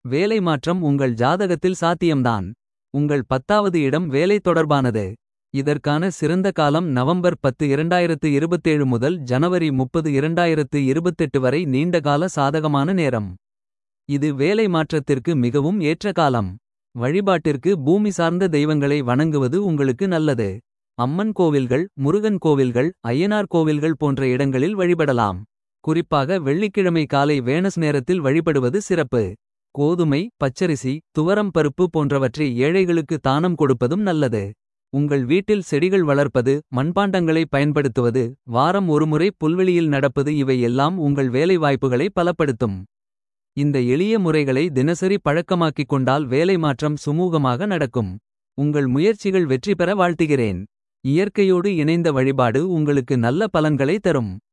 வேலை மாற்றம் உங்கள் ஜாதகத்தில் சாத்தியம்தான். உங்கள் பத்தாவது இடம் வேலை தொடர்பானது. இதற்கான சிறந்த காலம் நவம்பர் 10 2027 முதல் ஜனவரி 30 2028 வரை நீண்டகால சாதகமான நேரம். இது வேலை மாற்றத்திற்கு மிகவும் ஏற்ற காலம். வழிபாட்டிற்கு பூமி சார்ந்த தெய்வங்களை வணங்குவது உங்களுக்கு நல்லது. அம்மன் கோவில்கள் முருகன் கோவில்கள் ஐயனார் கோவில்கள் போன்ற இடங்களில் வழிபடலாம். குறிப்பாக வெள்ளிக்கிழமை காலை வேனஸ் நேரத்தில் வழிபடுவது சிறப்பு. கோதுமை பச்சரிசி துவரம் பருப்பு போன்றவற்றை ஏழைகளுக்கு தானம் கொடுப்பதும் நல்லது. உங்கள் வீட்டில் செடிகள் வளர்ப்பது மண்பாண்டங்களை பயன்படுத்துவது. வாரம் ஒருமுறை புல்வெளியில் நடப்பது இவை எல்லாம் உங்கள் வேலைவாய்ப்புகளை பலப்படுத்தும். இந்த எளிய முறைகளை தினசரி பழக்கமாக்கிக் கொண்டால் வேலை மாற்றம் சுமூகமாக நடக்கும். உங்கள் முயற்சிகள் வெற்றி பெற வாழ்த்துகிறேன். இயற்கையோடு இணைந்த வழிபாடு உங்களுக்கு நல்ல பலன்களை தரும்.